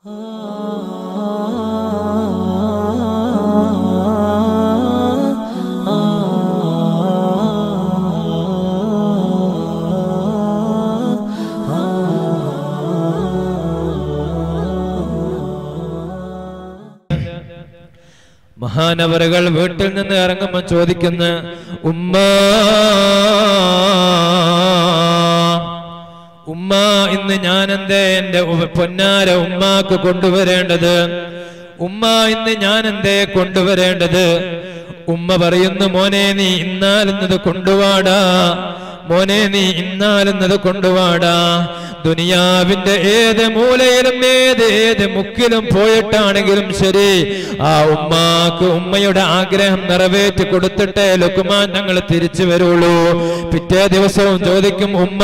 മഹാനവറുകൾ വീട്ടിൽ നിന്ന് ഇറങ്ങുമ്പോൾ ചോദിക്കുന്ന ഉമ്മ ഉമ്മ ഇന്ന് ഞാൻ എന്തേ എന്റെ ഉവ- പൊന്നാര ഉമ്മാക്ക് കൊണ്ടുവരേണ്ടത് ഉമ്മ ഇന്ന് ഞാൻ എന്തേ കൊണ്ടുവരേണ്ടത് ഉമ്മ പറയുന്നു മോനെ നീ ഇന്നാലെന്നത് കൊണ്ടുവാടാ മോനെ നീ ഇന്നാലെന്നത് കൊണ്ടുവാടാ ദുനിയാവിന്റെ ഏത് മൂലയിലും ഏത് ഏത് മുക്കിലും പോയിട്ടാണെങ്കിലും ശരി ആ ഉമ്മാക്ക് ഉമ്മയുടെ ആഗ്രഹം നിറവേറ്റി കൊടുത്തിട്ടേ ലുക്കുമാൻ ഞങ്ങൾ തിരിച്ചു വരുള്ളൂ പിറ്റേ ദിവസവും ചോദിക്കും ഉമ്മ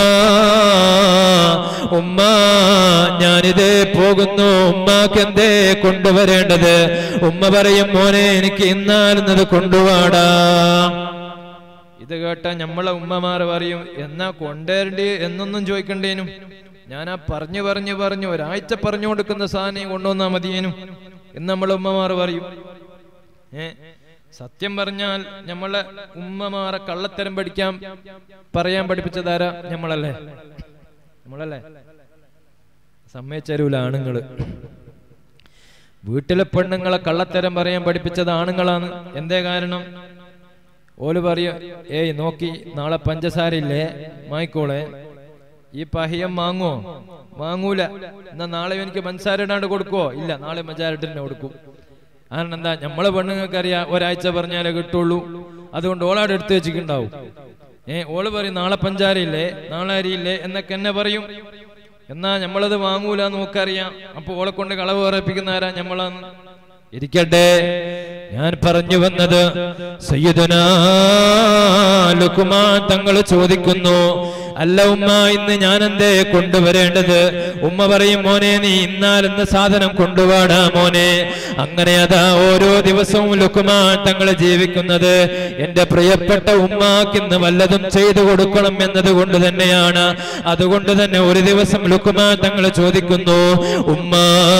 ഉമ്മ ഞാനിതേ പോകുന്നു ഉമ്മാക്ക് എന്തേ കൊണ്ടുവരേണ്ടത് ഉമ്മ പറയും മോനെ എനിക്ക് ഇന്നാലുന്നത് കൊണ്ടുവാടാ ഇത് കേട്ട നമ്മളെ ഉമ്മമാർ പറയും എന്നാ കൊണ്ടുവരണ്ടി എന്നൊന്നും ചോദിക്കണ്ടേനും ഞാൻ ആ പറഞ്ഞു പറഞ്ഞു പറഞ്ഞു ഒരാഴ്ച പറഞ്ഞു കൊടുക്കുന്ന സാധനം കൊണ്ടുവന്നാ മതിയേനും എന്ന് നമ്മളെ ഉമ്മമാർ പറയും ഏ സത്യം പറഞ്ഞാൽ നമ്മളെ ഉമ്മമാരെ കള്ളത്തരം പഠിക്കാൻ പറയാൻ പഠിപ്പിച്ചതാരാ നമ്മളല്ലേ നമ്മളല്ലേ സമ്മതിച്ചരൂല ആണുങ്ങള് വീട്ടിലെ പെണ്ണുങ്ങളെ കള്ളത്തരം പറയാൻ പഠിപ്പിച്ചത് ആണുങ്ങളാണ് എന്തേ കാരണം ഓല് പറയും ഏയ് നോക്കി നാളെ പഞ്ചസാര ഇല്ലേ മായിക്കോളെ ഈ പഹിയം വാങ്ങുവോ വാങ്ങൂല എന്നാ നാളെ എനിക്ക് പഞ്ചസാര ഇടാണ്ട് കൊടുക്കുവോ ഇല്ല നാളെ പഞ്ചസാര ഇട്ടിട്ട് കൊടുക്കും കാരണം എന്താ നമ്മളെ പെണ്ണുങ്ങൾക്ക് അറിയാം ഒരാഴ്ച പറഞ്ഞാലേ കിട്ടുള്ളൂ അതുകൊണ്ട് ഓളാട് എടുത്തു വെച്ചിട്ടുണ്ടാവും ഏ ഓള് പറയും നാളെ പഞ്ചാര ഇല്ലേ നാളെ അരിയില്ലേ എന്നൊക്കെ എന്നെ പറയും എന്നാ നമ്മളത് വാങ്ങൂല എന്ന് നമുക്കറിയാം അപ്പൊ ഓളെ കൊണ്ട് കളവ് പറയിപ്പിക്കുന്ന ആരാ നമ്മളാന്ന് ഇരിക്കട്ടെ ഞാൻ പറഞ്ഞു വന്നത് സയ്യിദുനാ ലുക്മാൻ തങ്ങൾ ചോദിക്കുന്നു അല്ല ഉമ്മ ഇന്ന് ഞാൻ എന്തേ കൊണ്ടുവരേണ്ടത് ഉമ്മ പറയും മോനെ നീ ഇന്നാലെന്ന സാധനം കൊണ്ടുവാടാ മോനെ അങ്ങനെ അതാ ഓരോ ദിവസവും ലുക്കുമാൻ തങ്ങൾ ജീവിക്കുന്നത് എന്റെ പ്രിയപ്പെട്ട ഉമ്മാക്ക് ഇന്ന് വല്ലതും ചെയ്തു കൊടുക്കണം എന്നത് കൊണ്ട് തന്നെയാണ് അതുകൊണ്ട് തന്നെ ഒരു ദിവസം ലുക്കുമാൻ തങ്ങൾ ചോദിക്കുന്നു ഉമ്മ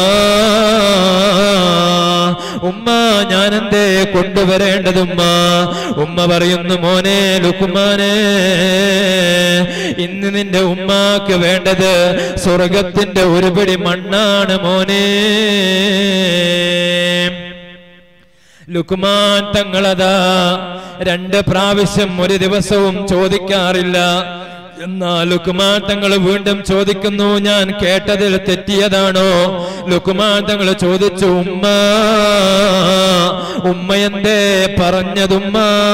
ഉമ്മ ഞാൻ എന്തേ കൊണ്ടുവരേണ്ടത് ഉമ്മ ഉമ്മ പറയുന്നു മോനെ ലുക്കുമാനെ ഇന്ന് നിന്റെ ഉമ്മാക്ക് വേണ്ടത് സ്വർഗത്തിന്റെ ഒരു പിടി മണ്ണാണ് മോനെ ലുക്കുമാൻ തങ്ങളതാ രണ്ട് പ്രാവശ്യം ഒരു ദിവസവും ചോദിക്കാറില്ല എന്നാൽ ലുക്കുമാൻ തങ്ങൾ വീണ്ടും ചോദിക്കുന്നു ഞാൻ കേട്ടതിൽ തെറ്റിയതാണോ ലുക്കുമാൻ തങ്ങൾ ചോദിച്ചു ഉമ്മ ഉമ്മ എന്തേ പറഞ്ഞതുമ്മ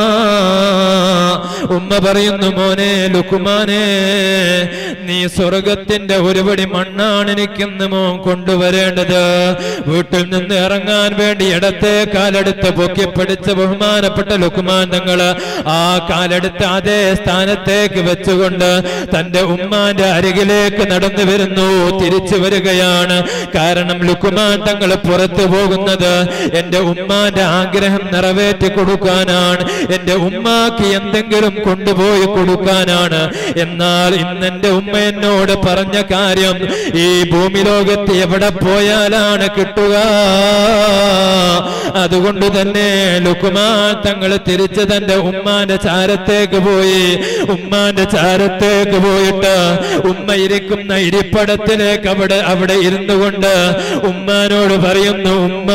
ഉമ്മ പറയുന്നു മോനെ ലുക്കുമാനെ നീ സ്വർഗത്തിന്റെ ഒരുപടി മണ്ണാണ് എനിക്കിന്ന് മോൻ കൊണ്ടുവരേണ്ടത് വീട്ടിൽ നിന്ന് ഇറങ്ങാൻ വേണ്ടി ഇടത്തെ കാലെടുത്ത് പൊക്കിപ്പിടിച്ച ബഹുമാനപ്പെട്ട ലുക്കുമാൻ തങ്ങള് ആ കാലെടുത്ത് അതേ സ്ഥാനത്തേക്ക് വെച്ചുകൊണ്ട് തന്റെ ഉമ്മാന്റെ അരികിലേക്ക് നടന്നു വരുന്നു തിരിച്ചു വരികയാണ് കാരണം ലുക്കുമാൻ തങ്ങൾ പുറത്തു പോകുന്നത് എന്റെ ഉമ്മാന്റെ ആഗ്രഹം നിറവേറ്റി കൊടുക്കാനാണ് എന്റെ ഉമ്മാക്ക് എന്തെങ്കിലും കൊണ്ടുപോയി കൊടുക്കാനാണ് എന്നാൽ ഇന്ന് എന്റെ ഉമ്മ എന്നോട് പറഞ്ഞ കാര്യം ഈ ഭൂമി ലോകത്ത് എവിടെ പോയാലാണ് കിട്ടുക അതുകൊണ്ട് തന്നെ ലുക്കുമാൻ തങ്ങൾ തിരിച്ച് തന്റെ ഉമ്മാന്റെ ചാരത്തേക്ക് പോയി ഉമ്മാന്റെ ചാരത്തേക്ക് പോയിട്ട് ഉമ്മ ഇരിക്കുന്ന ഇരിപ്പടത്തിലേക്ക് അവിടെ അവിടെ ഇരുന്നു കൊണ്ട് ഉമ്മാനോട് പറയുന്നു ഉമ്മ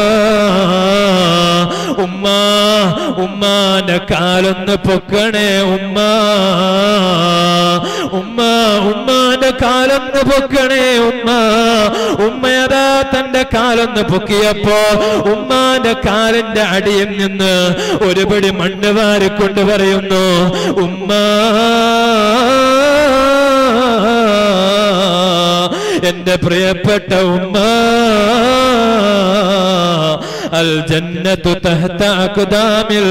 ഉമ്മ ഉമ്മാന്റെ കാലൊന്ന് പൊക്കണേ ഉമ്മ ഉമ്മ ഉമ്മാന്റെ കാലൊന്ന് പൊക്കണേ ഉമ്മ ഉമ്മയതാ തന്റെ കാലൊന്ന് പൊക്കിയപ്പോ ഉമ്മാന്റെ കാലിന്റെ അടിയിൽ നിന്ന് ഒരുപടി മണ്ണ് വാരിക്കൊണ്ട് പറയുന്നു ഉമ്മ എന്റെ പ്രിയപ്പെട്ട ഉമ്മ അൽ ജന്നത്തു തഹ്ത അഖ്ദാമിൽ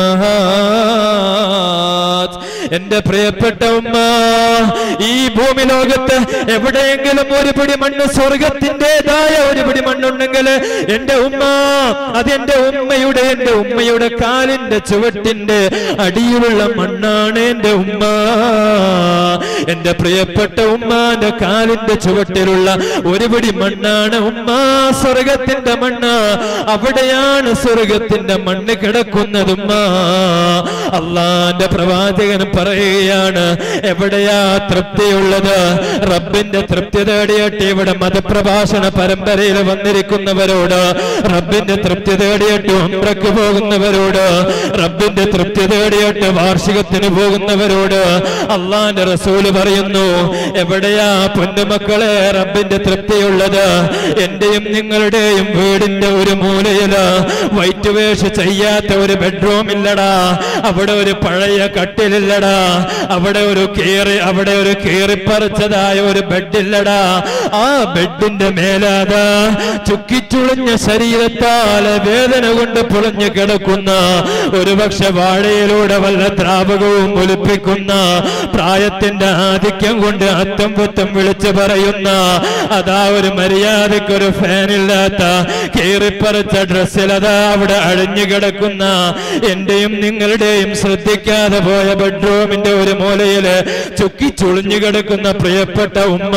ഉമ്മഹാത്ത് എന്റെ പ്രിയപ്പെട്ട ഉമ്മ ഈ ഭൂമി ലോകത്ത് എവിടെയെങ്കിലും ഒരു പിടി മണ്ണ് സ്വർഗത്തിൻ്റെതായ ഒരു പിടി മണ്ണുണ്ടെങ്കിൽ എന്റെ ഉമ്മ അത് എന്റെ ഉമ്മയുടെ എന്റെ ഉമ്മയുടെ കാലിന്റെ ചുവട്ടിന്റെ അടിയിലുള്ള മണ്ണാണ് എന്റെ ഉമ്മ എന്റെ പ്രിയപ്പെട്ട ഉമ്മാന്റെ കാലിന്റെ ചുവട്ടിലുള്ള ഒരു പിടി മണ്ണാണ് ഉമ്മ സ്വർഗത്തിന്റെ മണ്ണ് അവിടെയാണ് സ്വർഗത്തിന്റെ മണ്ണ് കിടക്കുന്നത് ഉമ്മ അള്ളാന്റെ പ്രവാചകൻ പറയുകയാണ് എവിടെയാ തൃപ്തിയുള്ളത് റബ്ബിന്റെ തൃപ്തി തേടിയിട്ട് ഇവിടെ മതപ്രഭാഷണ പരമ്പരയിൽ വന്നിരിക്കുന്നവരോട് റബ്ബിന്റെ തൃപ്തി തേടിയിട്ട് ഉംറയ്ക്ക് പോകുന്നവരോട് റബ്ബിന്റെ തൃപ്തി തേടിയിട്ട് വാർഷികത്തിന് പോകുന്നവരോട് അള്ളാന്റെ റസൂല് പറയുന്നു എവിടെയാ പൊന്നുമക്കളെ റബ്ബിന്റെ തൃപ്തിയുള്ളത് എന്റെയും നിങ്ങളുടെയും വീടിന്റെ ഒരു മൂലയില് വൈറ്റ് വേഷ് ചെയ്യാത്ത ഒരു ബെഡ്റൂം ഇല്ലടാ അവിടെ ഒരു പഴയ കട്ടിലില്ലടാ അവിടെ ഒരു കീറി അവിടെ ഒരു കീറിപ്പറിച്ചതായ ഒരു ബെഡില്ലടാ ആ ബെഡിന്റെ മേലാതാ ചുക്കിച്ചുളിഞ്ഞ ശരീരത്താൽ വേദന കൊണ്ട് പൊളിഞ്ഞു കിടക്കുന്ന ഒരുപക്ഷെ വാഴയിലൂടെ വല്ല ദ്രാവകവും ഒലിപ്പിക്കുന്ന പ്രായത്തിന്റെ ആധിക്യം കൊണ്ട് അത്തം പുത്തം വിളിച്ചു പറയുന്ന അതാ ഒരു മര്യാദയ്ക്ക് ഒരു ഫാനില്ലാത്ത കീറിപ്പറിച്ച ഡ്രസ്സിൽ അതാ അവിടെ അഴിഞ്ഞു കിടക്കുന്ന എന്റെയും നിങ്ങളുടെയും ശ്രദ്ധിക്കാതെ പോയ ബെഡ്റൂമിന്റെ ഒരു മൂലയില് ചുക്കി ചുളിഞ്ഞു കിടക്കുന്ന പ്രിയപ്പെട്ട ഉമ്മ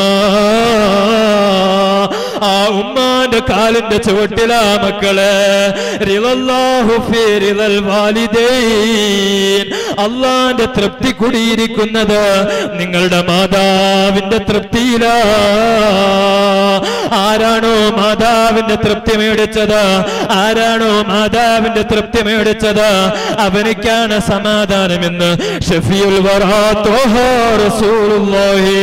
ആ ഉമ്മാന്റെ കാലിന്റെ ചുവട്ടിലാ മക്കള് റിളല്ലാഹു ഫീ റിളൽ വാലിദൈൻ അള്ളാന്റെ തൃപ്തി കുടിയിരിക്കുന്നത് നിങ്ങളുടെ മാതാവിന്റെ തൃപ്തിയിലാ ആരാണോ മാതാവിന്റെ തൃപ്തി മേടിച്ചത് ആരാണോ മാതാവിന്റെ തൃപ്തി മേടിച്ചത് അവനിക്കാണ് സമാധാനമെന്ന് ഷഫിയുൽ വറാ ത്വഹ റസൂലുള്ളാഹി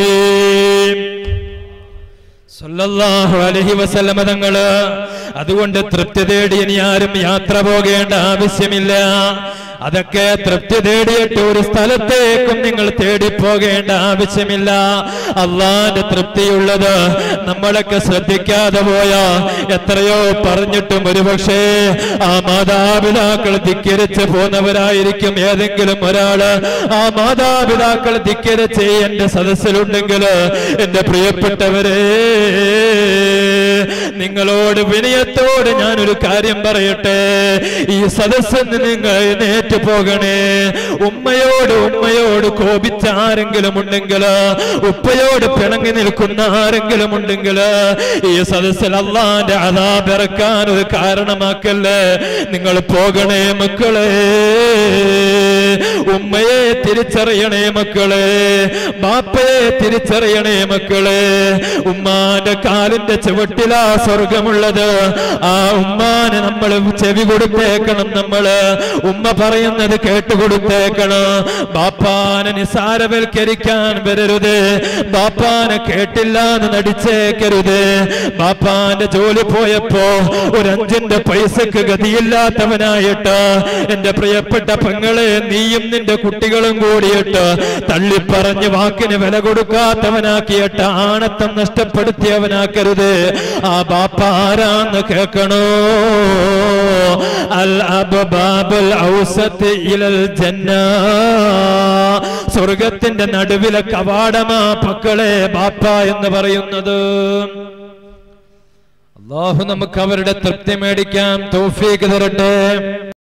സല്ലല്ലാഹു അലൈഹി വസല്ലമ തങ്ങള് അതുകൊണ്ട് തൃപ്തി തേടി ഇനി ആരും യാത്ര പോകേണ്ട ആവശ്യമില്ല അതൊക്കെ തൃപ്തി തേടിയിട്ട് ഒരു സ്ഥലത്തേക്കും നിങ്ങൾ തേടിപ്പോകേണ്ട ആവശ്യമില്ല അള്ളാന്റെ തൃപ്തിയുള്ളത് നമ്മളൊക്കെ ശ്രദ്ധിക്കാതെ പോയ എത്രയോ പറഞ്ഞിട്ടും ഒരുപക്ഷേ ആ മാതാപിതാക്കൾ ധിക്കരിച്ച് പോന്നവരായിരിക്കും ഏതെങ്കിലും ഒരാള് ആ മാതാപിതാക്കൾ ധിക്കരിച്ച് എന്റെ സദസ്സിലുണ്ടെങ്കിൽ എന്റെ പ്രിയപ്പെട്ടവരെ നിങ്ങളോട് വിനയത്തോട് ഞാനൊരു കാര്യം പറയട്ടെ ഈ സദസ്സിൽ നിന്ന് നിങ്ങൾ എഴുന്നേറ്റ് പോകണേ ഉമ്മയോട് ഉമ്മയോട് കോപിച്ച ആരെങ്കിലും ഉണ്ടെങ്കിൽ ഉപ്പയോട് പിണങ്ങി നിൽക്കുന്ന ആരെങ്കിലും ഉണ്ടെങ്കിൽ ഈ സദസ്സിൽ അള്ളാന്റെ അതാപിറക്കാൻ ഒരു കാരണമാക്കല്ലേ നിങ്ങൾ പോകണേ മക്കളെ ഉമ്മയെ തിരിച്ചറിയണേ മക്കളെ ബാപ്പയെ തിരിച്ചറിയണേ മക്കളെ ഉമ്മാന്റെ കാലിന്റെ ചുവട്ടിലാ സ്വർഗമുള്ളത് ആ ഉമ്മാനെ നമ്മൾ ചെവി കൊടുത്തേക്കണം നമ്മള് ഉമ്മ പറയുന്നത് കേട്ടുകൊടുത്തേക്കണം ബാപ്പാനെ നിസാരവൽക്കരിക്കാൻ വരരുത് ബാപ്പാനെ കേട്ടില്ല എന്ന് നടിച്ചേക്കരുത് ബാപ്പാന്റെ ജോലി പോയപ്പോ ഒരു അഞ്ചിന്റെ പൈസക്ക് ഗതിയില്ലാത്തവനായിട്ട് എന്റെ പ്രിയപ്പെട്ട പെങ്ങളെ നീയും നിന്റെ കുട്ടികളും കൂടിയിട്ട് തള്ളിപ്പറഞ്ഞ് വാക്കിന് വില കൊടുക്കാത്തവനാക്കിയിട്ട് ആണത്തം നഷ്ടപ്പെടുത്തിയവനാക്കരുത് ആ ബാപ്പ ആരാന്ന് കേൾക്കണോ അൽ അബ്ബാബുൽ ഔസത്ത് ഇലൽ ജന്ന സ്വർഗത്തിന്റെ നടുവിലെ കവാടമാ മക്കളെ ബാപ്പ എന്ന് പറയുന്നത് അള്ളാഹു നമുക്ക് അവരുടെ തൃപ്തി മേടിക്കാം തൗഫീക്ക് തരട്ടെ